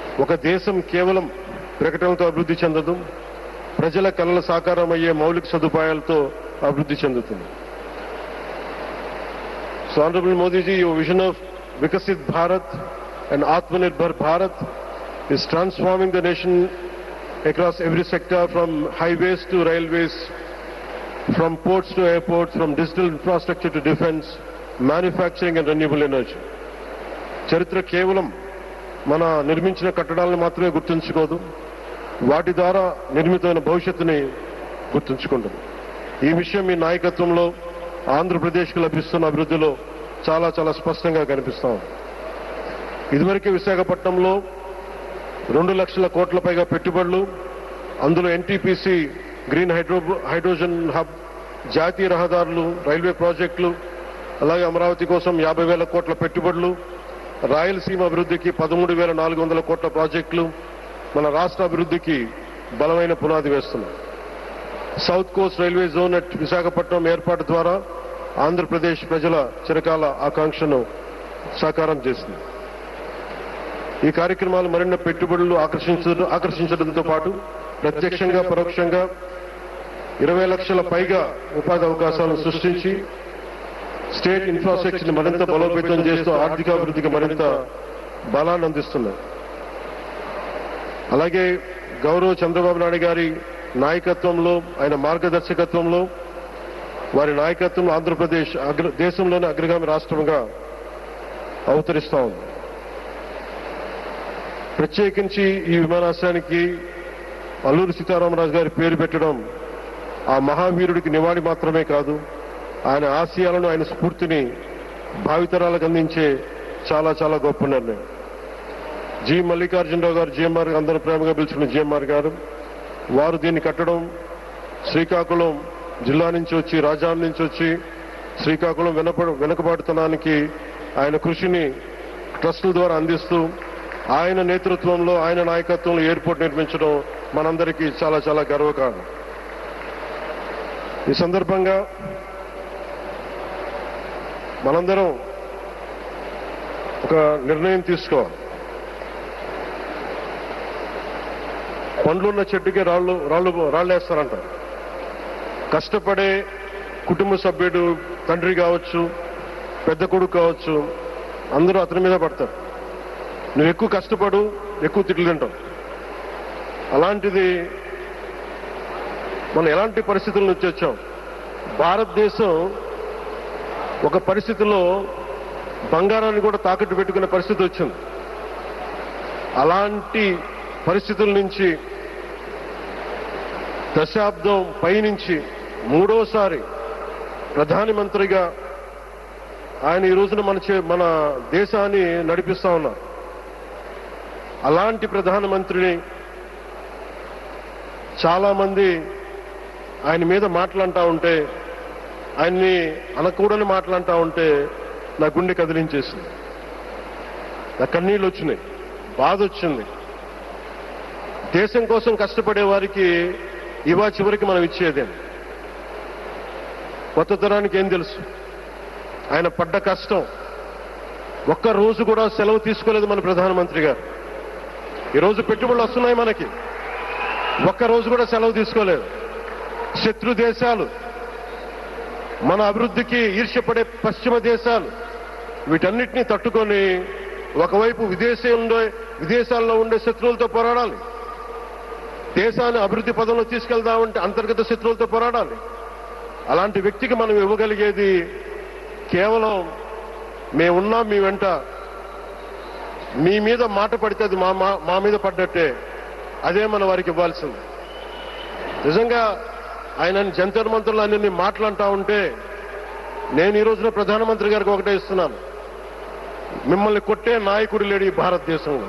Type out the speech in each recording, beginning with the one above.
ఒక దేశం కేవలం ప్రకటనలతో అభివృద్ధి చెందదు ప్రజల కళల సాకారం అయ్యే మౌలిక సదుపాయాలతో అభివృద్ధి చెందుతుంది so honourable Modiji your vision of Vikasit Bharat and Atmanirbhar Bharat is transforming the nation across every sector from highways to railways, from ports to airports, from digital infrastructure to defense, manufacturing and renewable energy. చరిత్ర కేవలం మన నిర్మించిన కట్టడాలను మాత్రమే గుర్తుంచుకోదు వాటి ద్వారా నిర్మితమైన భవిష్యత్తుని గుర్తుంచుకుంటుంది ఈ విషయం మీ నాయకత్వంలో ఆంధ్రప్రదేశ్కు లభిస్తున్న అభివృద్ధిలో చాలా చాలా స్పష్టంగా కనిపిస్తా ఉంది ఇదివరకే విశాఖపట్నంలో రెండు లక్షల కోట్ల పైగా పెట్టుబడులు అందులో NTPC green hydro hydrogen hub జాతీయ రహదారులు రైల్వే ప్రాజెక్టులు అలాగే అమరావతి కోసం యాభై వేల కోట్ల పెట్టుబడులు రాయలసీమ అభివృద్ధికి పదమూడు వేల నాలుగు వందల కోట్ల ప్రాజెక్టులు మన రాష్ట్ర అభివృద్ధికి బలమైన పునాది వేస్తున్నాయి south coast railway zone at Visakhapatnam ఏర్పాటు ద్వారా ఆంధ్రప్రదేశ్ ప్రజల చిరకాల ఆకాంక్షను సాకారం చేసింది ఈ కార్యక్రమాలు మరిన్ని పెట్టుబడులు ఆకర్షించడం ఆకర్షించడంతో పాటు ప్రత్యక్షంగా పరోక్షంగా ఇరవై లక్షల పైగా ఉపాధి అవకాశాలను సృష్టించి స్టేట్ ఇన్ఫ్రాస్ట్రక్చర్ మరింత బలోపేతం చేస్తూ ఆర్థికాభివృద్ధికి మరింత బలాన్ని అందిస్తున్నాయి అలాగే గౌరవ చంద్రబాబు నాయుడు గారి నాయకత్వంలో ఆయన మార్గదర్శకత్వంలో వారి నాయకత్వంలో ఆంధ్రప్రదేశ్ అగ్ర దేశంలోని అగ్రగామి రాష్ట్రంగా అవతరిస్తా ఉంది ప్రత్యేకించి ఈ విమానాశ్రయానికి అల్లూరి సీతారామరాజు గారి పేరు పెట్టడం ఆ మహావీరుడికి నివాళి మాత్రమే కాదు ఆయన ఆశయాలను ఆయన స్ఫూర్తిని భావితరాలకు అందించే చాలా చాలా గొప్ప నిర్ణయం జి మల్లికార్జునరావు గారు జిఎంఆర్ అందరూ ప్రేమగా పిలుచుకున్న జిఎంఆర్ గారు వారు దీన్ని కట్టడం శ్రీకాకుళం జిల్లా నుంచి వచ్చి రాజాం నుంచి వచ్చి శ్రీకాకుళం వెనప వెనుకబాటుతనానికి ఆయన కృషిని ట్రస్టుల ద్వారా అందిస్తూ ఆయన నేతృత్వంలో ఆయన నాయకత్వంలో ఎయిర్పోర్ట్ నిర్మించడం మనందరికీ చాలా చాలా గర్వకారణం ఈ సందర్భంగా మనందరం ఒక నిర్ణయం తీసుకోవాలి పండ్లున్న చెట్టుకి రాళ్ళు రాళ్ళు రాళ్ళేస్తారంటారు కష్టపడే కుటుంబ సభ్యుడు తండ్రి కావచ్చు పెద్ద కొడుకు కావచ్చు అందరూ అతని మీద పడతారు నువ్వు ఎక్కువ కష్టపడు ఎక్కువ తిట్లు తింటావు అలాంటిది మనం ఎలాంటి పరిస్థితుల నుంచి వచ్చాం భారతదేశం ఒక పరిస్థితిలో బంగారాన్ని కూడా తాకట్టు పెట్టుకునే పరిస్థితి వచ్చింది అలాంటి పరిస్థితుల నుంచి దశాబ్దం పైనుంచి మూడోసారి ప్రధానమంత్రిగా ఆయన ఈ రోజున మన చే- మన దేశాన్ని నడిపిస్తా ఉన్నారు అలాంటి ప్రధానమంత్రిని చాలా మంది ఆయన మీద మాటలంటా ఉంటే ఆయన్ని అనకూడని మాటలంటా ఉంటే నా గుండె కదిలించేసింది నా కన్నీళ్ళు వచ్చినాయి బాధ వచ్చింది దేశం కోసం కష్టపడే వారికి ఇవా చివరికి మనం ఇచ్చేదే కొత్త తరానికి ఏం తెలుసు ఆయన పడ్డ కష్టం ఒక్క రోజు కూడా సెలవు తీసుకోలేదు మన ప్రధానమంత్రి గారు ఈరోజు పెట్టుబడులు వస్తున్నాయి మనకి ఒక్క రోజు కూడా సెలవు తీసుకోలేదు శత్రు దేశాలు మన అభివృద్ధికి ఈర్ష్యపడే పశ్చిమ దేశాలు వీటన్నిటినీ తట్టుకొని ఒకవైపు విదేశంలో విదేశాల్లో ఉండే శత్రువులతో పోరాడాలి దేశాన్ని అభివృద్ధి పదంలో తీసుకెళ్దామంటే అంతర్గత శత్రువులతో పోరాడాలి అలాంటి వ్యక్తికి మనం ఇవ్వగలిగేది కేవలం మేమున్నాం మీ వెంట మీ మీద మాట పడితే అది మా మా- మా మీద పడ్డట్టే అదే మనం వారికి ఇవ్వాల్సింది నిజంగా ఆయన జంతర్ మంత్రులు అన్ని మాటలంటా ఉంటే నేను ఈ రోజున ప్రధానమంత్రి గారికి ఒకటే ఇస్తున్నాను మిమ్మల్ని కొట్టే నాయకుడు లేడు ఈ భారతదేశంలో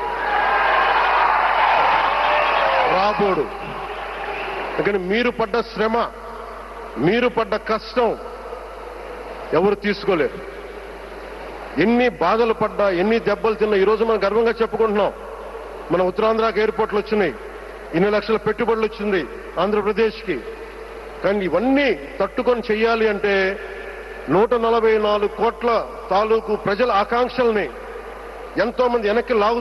రాబోడు అందుకని మీరు పడ్డ శ్రమ మీరు పడ్డ కష్టం ఎవరు తీసుకోలేరు ఎన్ని బాధలు పడ్డా ఎన్ని దెబ్బలు తిన్నా ఈ రోజు మనం గర్వంగా చెప్పుకుంటున్నాం మన ఉత్తరాంధ్రకి ఎయిర్పోర్ట్లు వచ్చినాయి ఇన్ని లక్షల పెట్టుబడులు వచ్చింది ఆంధ్రప్రదేశ్కి కానీ ఇవన్నీ తట్టుకొని చెయ్యాలి అంటే నూట నలభై నాలుగు కోట్ల తాలూకు ప్రజల ఆకాంక్షల్ని ఎంతో మంది వెనక్కి లాగు